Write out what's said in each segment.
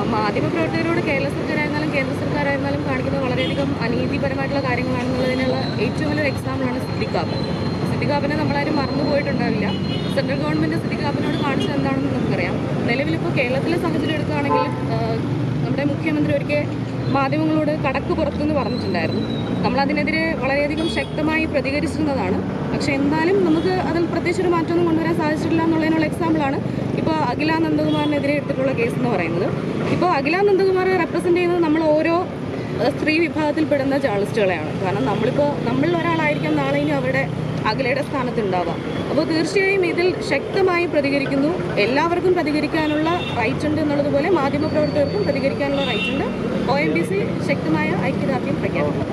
മാധ്യമപ്രവർത്തകരോട് കേരള സർക്കാരായിരുന്നാലും കേന്ദ്ര സർക്കാരായിരുന്നാലും കാണിക്കുന്നത് വളരെയധികം അനീതിപരമായിട്ടുള്ള കാര്യങ്ങളാണെന്നുള്ളതിനുള്ള ഏറ്റവും വലിയൊരു എക്സാമ്പിളാണ് സിദ്ദിഖാബ് സിദ്ദിഖാബിനെ നമ്മളാരും മറന്നുപോയിട്ടുണ്ടാവില്ല സെൻട്രൽ ഗവൺമെൻറ് സിദ്ദിഖാബിനോട് കാണിച്ചത് എന്താണെന്ന് നമുക്കറിയാം നിലവിലിപ്പോൾ കേരളത്തിലെ സാഹചര്യം എടുക്കുകയാണെങ്കിൽ ആ, നമ്മുടെ മുഖ്യമന്ത്രി ഒരിക്കൽ മാധ്യമങ്ങളോട് കടക്ക് പുറത്തുനിന്ന് പറഞ്ഞിട്ടുണ്ടായിരുന്നു നമ്മളതിനെതിരെ വളരെയധികം ശക്തമായി പ്രതികരിച്ചിരുന്നതാണ് പക്ഷെ എന്നാലും നമുക്ക് അതിൽ പ്രത്യേകിച്ച് ഒരു മാറ്റമൊന്നും കൊണ്ടുവരാൻ സാധിച്ചിട്ടില്ല എന്നുള്ളതിനുള്ള എക്സാമ്പിളാണ് ഇപ്പോൾ അഖില നന്ദകുമാറിനെതിരെ എടുത്തിട്ടുള്ള കേസ് എന്ന് പറയുന്നത് ഇപ്പോൾ അഖില നന്ദകുമാർ റെപ്രസെൻ്റ് ചെയ്യുന്നത് നമ്മൾ ഓരോ ഏഹ്, സ്ത്രീ വിഭാഗത്തിൽപ്പെടുന്ന ജേർണലിസ്റ്റുകളെയാണ് കാരണം നമ്മളിപ്പോൾ നമ്മളിൽ ഒരാളായിരിക്കാം നാളെ ഇനി അവരുടെ അഖിലയുടെ സ്ഥാനത്ത് ഉണ്ടാവാം അപ്പോൾ തീർച്ചയായും ഇതിൽ ശക്തമായി പ്രതികരിക്കുന്നു എല്ലാവർക്കും പ്രതികരിക്കാനുള്ള റൈറ്റ് ഉണ്ട് എന്നുള്ളതുപോലെ മാധ്യമപ്രവർത്തകർക്കും പ്രതികരിക്കാനുള്ള റൈറ്റ് ഉണ്ട് ഒ എം ബി സി ശക്തമായ ഐക്യദാർഢ്യം പ്രഖ്യാപിക്കും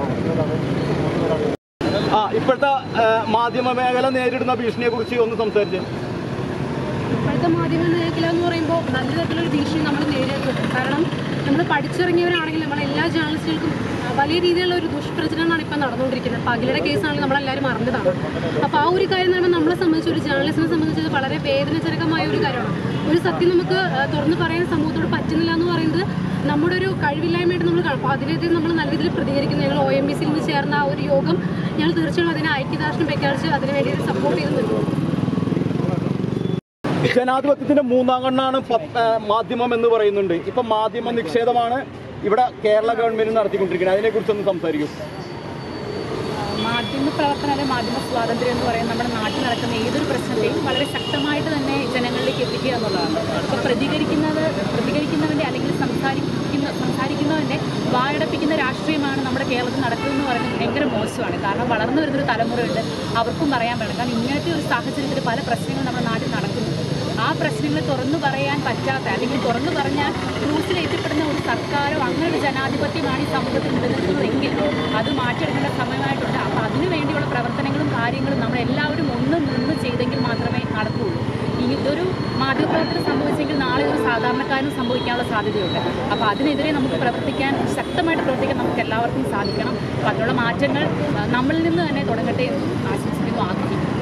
ആ ഇപ്പോഴത്തെ ആ, മാധ്യമ മേഖല നേരിടുന്ന ഭീഷണിയെ കുറിച്ച് ഒന്ന് സംസാരിച്ച് ഇപ്പോഴത്തെ മാധ്യമ മേഖല എന്ന് പറയുമ്പോൾ നല്ല തരത്തിലൊരു ഭീഷണി നമ്മൾ നേരിടുന്നുണ്ട് കാരണം നമ്മൾ പഠിച്ചിറങ്ങിയവരാണെങ്കിൽ നമ്മളെ എല്ലാ ജേർണലിസ്റ്റുകൾക്കും ആ, വലിയ രീതിയിലുള്ള ഒരു ദുഷ്പ്രചരണമാണ് ഇപ്പോൾ നടന്നുകൊണ്ടിരിക്കുന്നത് അപ്പോൾ അഖിലയുടെ കേസാണെങ്കിൽ നമ്മളെല്ലാവരും അറിഞ്ഞതാണ് അപ്പോൾ ആ ഒരു കാര്യം എന്ന് പറയുമ്പോൾ നമ്മളെ സംബന്ധിച്ച് ഒരു ജേർണലിസ്റ്റിനെ സംബന്ധിച്ച് അത് വളരെ വേദനാജനകമായ ഒരു കാര്യമാണ് ഒരു സത്യം നമുക്ക് ആ, തുറന്ന് പറയാൻ സമൂഹത്തോട് പറ്റുന്നില്ല എന്ന് പറയുന്നത് നമ്മുടെ ഒരു കഴിവില്ലായ്മയായിട്ട് നമ്മൾ കാണും അപ്പോൾ അതിനെതിരെ നമ്മൾ നല്ല രീതിയിൽ പ്രതികരിക്കുന്നു ഞങ്ങൾ ഒ എം ബി സിയിൽ നിന്ന് ചേർന്ന ആ ഒരു യോഗം ഞങ്ങൾ തീർച്ചയായും അതിനെ ഐക്യദാർഷ്ട്യം പ്രഖ്യാപിച്ച് അതിന് വേണ്ടി സപ്പോർട്ട് ചെയ്ത് നിൽക്കുന്നു ജനാധിപത്യത്തിന്റെ മൂന്നാം കണ്ണാണ് പ- ആ, മാധ്യമം എന്ന് പറയുന്നുണ്ട് ഇപ്പൊ മാധ്യമ നിക്ഷേപമാണ് ഇവിടെ കേരള ഗവൺമെന്റ് നടത്തിക്കൊണ്ടിരിക്കുന്നത് അതിനെ കുറിച്ചൊന്ന് സംസാരിക്കും മാധ്യമ പ്രവർത്തനം അല്ലെങ്കിൽ മാധ്യമ സ്വാതന്ത്ര്യം എന്ന് പറയുന്നത് നമ്മുടെ നാട്ടിൽ നടക്കുന്ന ഏതൊരു പ്രശ്നത്തെയും വളരെ ശക്തമായിട്ട് തന്നെ ജനങ്ങളിലേക്ക് എത്തിക്കുക എന്നുള്ളതാണ് അപ്പോൾ പ്രതികരിക്കുന്നത് പ്രതികരിക്കുന്നവൻ്റെ അല്ലെങ്കിൽ സംസാരിക്കുന്ന സംസാരിക്കുന്നവൻ്റെ വായടപ്പിക്കുന്ന രാഷ്ട്രീയമാണ് നമ്മുടെ കേരളത്തിൽ നടക്കുന്നതെന്ന് പറയുന്നത് ഭയങ്കര മോശമാണ് കാരണം വളർന്നു വരുന്നൊരു തലമുറയുണ്ട് അവർക്കും പറയാൻ വേണം കാരണം ഇങ്ങനത്തെ ഒരു സാഹചര്യത്തിൽ പല പ്രശ്നങ്ങളും നമ്മുടെ നാട്ടിൽ നടക്കുന്നുണ്ട് ആ പ്രശ്നങ്ങൾ തുറന്നു പറയാൻ പറ്റാത്ത അല്ലെങ്കിൽ തുറന്നു പറഞ്ഞാൽ ക്രൂസിൽ എത്തിപ്പെടുന്ന ഒരു സർക്കാരോ അങ്ങനെ ഒരു ജനാധിപത്യമാണ് ഈ സമൂഹത്തിൽ നിലനിൽക്കുന്നതെങ്കിൽ അത് മാറ്റിയെടുക്കേണ്ട സമയമായിട്ടുണ്ട് അപ്പോൾ അതിനു വേണ്ടിയുള്ള പ്രവർത്തനങ്ങളും കാര്യങ്ങളും നമ്മൾ എല്ലാവരും ഒന്ന് നിന്ന് ചെയ്തെങ്കിൽ മാത്രമേ നടക്കുകയുള്ളൂ ഈ ഇതൊരു മാധ്യമപ്രവർത്തനം സംഭവിച്ചെങ്കിൽ നാളെ ഒരു സാധാരണക്കാരനും സംഭവിക്കാനുള്ള സാധ്യതയുണ്ട് അപ്പോൾ അതിനെതിരെ നമുക്ക് പ്രവർത്തിക്കാൻ ശക്തമായിട്ട് പ്രവർത്തിക്കാൻ നമുക്ക് എല്ലാവർക്കും സാധിക്കണം അപ്പോൾ അതിനുള്ള മാറ്റങ്ങൾ ആ, നമ്മളിൽ നിന്ന് തന്നെ തുടങ്ങട്ടെ എന്ന് ആശംസിക്കുന്നു ആഗ്രഹിക്കുന്നു